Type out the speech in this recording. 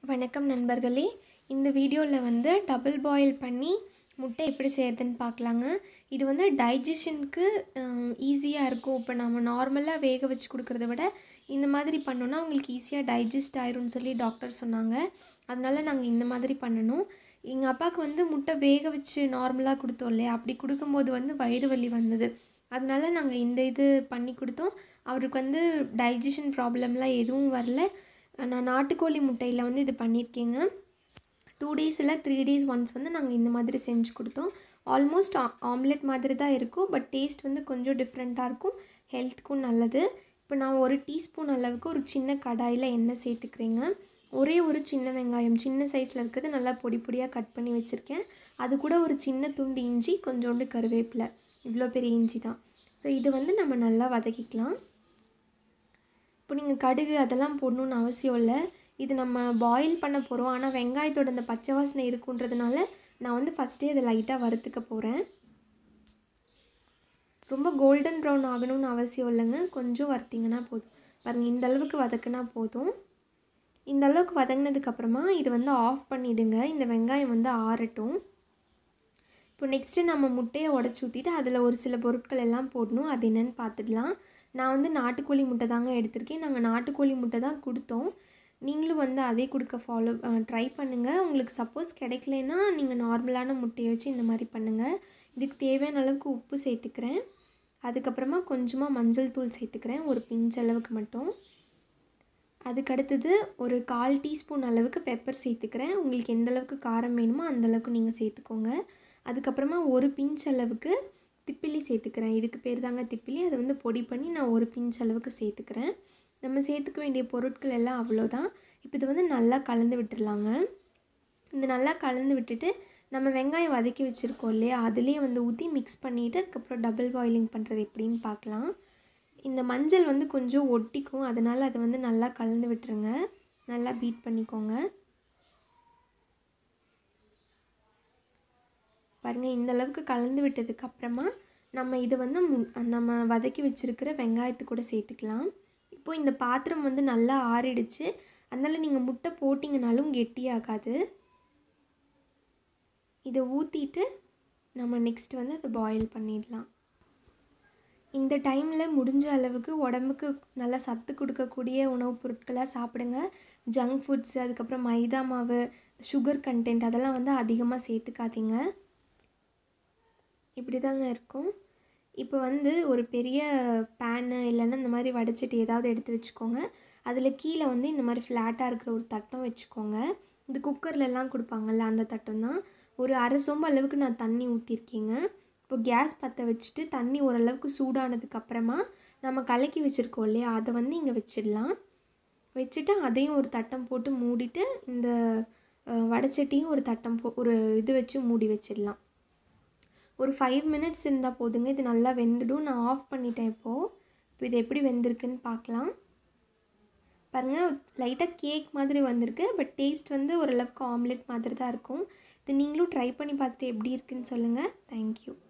வணக்கம் நண்பர்களே இந்த வீடியோவில் வந்து டபுள் பாயில் பண்ணி முட்டை எப்படி செய்கிறதுன்னு பார்க்கலாங்க இது வந்து டைஜஷனுக்கு ஈஸியாக இருக்கும் இப்போ நம்ம நார்மலாக வேக வச்சு கொடுக்குறத விட இந்த மாதிரி பண்ணோன்னா உங்களுக்கு ஈஸியாக டைஜஸ்ட் ஆயிரும்னு சொல்லி டாக்டர் சொன்னாங்க அதனால நாங்கள் இந்த மாதிரி பண்ணணும் எங்கள் அப்பாவுக்கு வந்து முட்டை வேக வச்சு நார்மலாக கொடுத்தோம் இல்லையா அப்படி கொடுக்கும்போது வந்து வயிறு வலி வந்தது அதனால நாங்கள் இந்த இது பண்ணி கொடுத்தோம் அவருக்கு வந்து டைஜஷன் ப்ராப்ளம்லாம் எதுவும் வரல நான் நாட்டுக்கோழி முட்டையில் வந்து இது பண்ணியிருக்கேங்க டூ டேஸ் இல்லை த்ரீ டேஸ் ஒன்ஸ் வந்து நாங்கள் இந்த மாதிரி செஞ்சு கொடுத்தோம் ஆல்மோஸ்ட் ஆம்லெட் மாதிரி தான் இருக்கும் பட் டேஸ்ட் வந்து கொஞ்சம் டிஃப்ரெண்ட்டாக இருக்கும் ஹெல்த்துக்கும் நல்லது இப்போ நான் ஒரு டீஸ்பூன் அளவுக்கு ஒரு சின்ன கடாயில் எண்ணெய் சேர்த்துக்கிறேங்க ஒரே ஒரு சின்ன வெங்காயம் சின்ன சைஸில் இருக்கிறது நல்லா பொடி பொடியாக கட் பண்ணி வச்சுருக்கேன் அது கூட ஒரு சின்ன துண்டு இஞ்சி கொஞ்சோண்டு கருவேப்பிலை இவ்வளோ பெரிய இஞ்சி தான் ஸோ இது வந்து நம்ம நல்லா வதக்கிக்கலாம் இப்போ நீங்கள் கடுகு அதெல்லாம் போடணுன்னு அவசியம் இல்லை இது நம்ம பாயில் பண்ண போகிறோம் ஆனால் வெங்காயத்தோட அந்த பச்சை வாசனை இருக்குன்றதுனால நான் வந்து ஃபஸ்ட்டே அதை லைட்டாக வறுத்துக்க போகிறேன் ரொம்ப கோல்டன் ப்ரௌன் ஆகணும்னு அவசியம் இல்லைங்க கொஞ்சம் வறுத்திங்கன்னா போதும் பாருங்கள் இந்த அளவுக்கு வதக்குனா போதும் இந்த அளவுக்கு வதங்கினதுக்கப்புறமா இது வந்து ஆஃப் பண்ணிவிடுங்க இந்த வெங்காயம் வந்து ஆறட்டும் இப்போ நெக்ஸ்ட்டு நம்ம முட்டையை உடச்சி ஊற்றிட்டு அதில் ஒரு சில பொருட்கள் எல்லாம் போடணும் அது என்னென்னு பார்த்துடலாம் நான் வந்து நாட்டுக்கோழி முட்டை தாங்க எடுத்திருக்கேன் நாங்கள் நாட்டுக்கோழி முட்டை தான் கொடுத்தோம் நீங்களும் வந்து அதே கொடுக்க ஃபாலோ ட்ரை பண்ணுங்கள் உங்களுக்கு சப்போஸ் கிடைக்கலனா நீங்கள் நார்மலான முட்டையை வச்சு இந்த மாதிரி பண்ணுங்கள் இதுக்கு தேவையான அளவுக்கு உப்பு சேர்த்துக்கிறேன் அதுக்கப்புறமா கொஞ்சமாக மஞ்சள் தூள் சேர்த்துக்கிறேன் ஒரு பிஞ்ச் அளவுக்கு மட்டும் அதுக்கடுத்தது ஒரு கால் டீஸ்பூன் அளவுக்கு பெப்பர் சேர்த்துக்கிறேன் உங்களுக்கு எந்த அளவுக்கு காரம் வேணுமோ அந்தளவுக்கு நீங்கள் சேர்த்துக்கோங்க அதுக்கப்புறமா ஒரு பிஞ்ச் அளவுக்கு திப்பிலி சேர்த்துக்கிறேன் இதுக்கு பேர் தாங்க திப்பிலி அதை வந்து பொடி பண்ணி நான் ஒரு பிஞ்ச் அளவுக்கு சேர்த்துக்கிறேன் நம்ம சேர்த்துக்க வேண்டிய பொருட்கள் எல்லாம் அவ்வளோதான் இப்போ இது வந்து நல்லா கலந்து விட்டுடலாங்க இந்த நல்லா கலந்து விட்டுட்டு நம்ம வெங்காயம் வதக்கி வச்சுருக்கோம் இல்லையா அதுலேயே வந்து ஊற்றி மிக்ஸ் பண்ணிவிட்டு அதுக்கப்புறம் டபுள் பாயிலிங் பண்ணுறது எப்படின்னு பார்க்கலாம் இந்த மஞ்சள் வந்து கொஞ்சம் ஒட்டிக்கும் அதனால் அதை வந்து நல்லா கலந்து விட்டுருங்க நல்லா பீட் பண்ணிக்கோங்க பாருங்கள் இந்த அளவுக்கு கலந்து விட்டதுக்கு அப்புறமா நம்ம இதை வந்து மு நம்ம வதக்கி வச்சுருக்கிற வெங்காயத்து கூட சேர்த்துக்கலாம் இப்போது இந்த பாத்திரம் வந்து நல்லா ஆறிடுச்சு அதனால் நீங்கள் முட்டை போட்டிங்கனாலும் கெட்டியாகாது இதை ஊற்றிட்டு நம்ம நெக்ஸ்ட் வந்து அதை பாயில் பண்ணிடலாம் இந்த டைமில் முடிஞ்ச அளவுக்கு உடம்புக்கு நல்லா சத்து கொடுக்கக்கூடிய உணவுப் பொருட்களாக சாப்பிடுங்க ஜங்க் ஃபுட்ஸ் அதுக்கப்புறம் மைதா மாவு சுகர் கண்டென்ட் அதெல்லாம் வந்து அதிகமாக சேர்த்துக்காதீங்க இப்படி தாங்க இருக்கும் இப்போ வந்து ஒரு பெரிய பேனு இல்லைன்னா இந்த மாதிரி வடைச்சிட்டு ஏதாவது எடுத்து வச்சுக்கோங்க அதில் கீழே வந்து இந்த மாதிரி ஃப்ளாட்டாக இருக்கிற ஒரு தட்டம் வச்சுக்கோங்க இந்த குக்கர்லலாம் கொடுப்பாங்கல்ல அந்த தட்டம் தான் ஒரு அரை சொம்பு அளவுக்கு நான் தண்ணி ஊற்றிருக்கேங்க இப்போ கேஸ் பற்ற வச்சுட்டு தண்ணி ஓரளவுக்கு சூடானதுக்கப்புறமா நம்ம கலக்கி வச்சுருக்கோம் இல்லையா அதை வந்து இங்கே வச்சிடலாம் வச்சுட்டு அதையும் ஒரு தட்டம் போட்டு மூடிட்டு இந்த வடைச்சட்டியும் ஒரு தட்டம் போ ஒரு இது வச்சு மூடி வச்சிடலாம் ஒரு ஃபைவ் மினிட்ஸ் இருந்தால் போதுங்க இது நல்லா வெந்துடும் நான் ஆஃப் பண்ணிட்டேன் இப்போது இப்போ இது எப்படி வெந்திருக்குன்னு பார்க்கலாம் பாருங்கள் லைட்டாக கேக் மாதிரி வந்திருக்கு பட் டேஸ்ட் வந்து ஓரளவுக்கு ஆம்லெட் மாதிரி தான் இருக்கும் இது நீங்களும் ட்ரை பண்ணி பார்த்துட்டு எப்படி இருக்குன்னு சொல்லுங்கள் தேங்க்யூ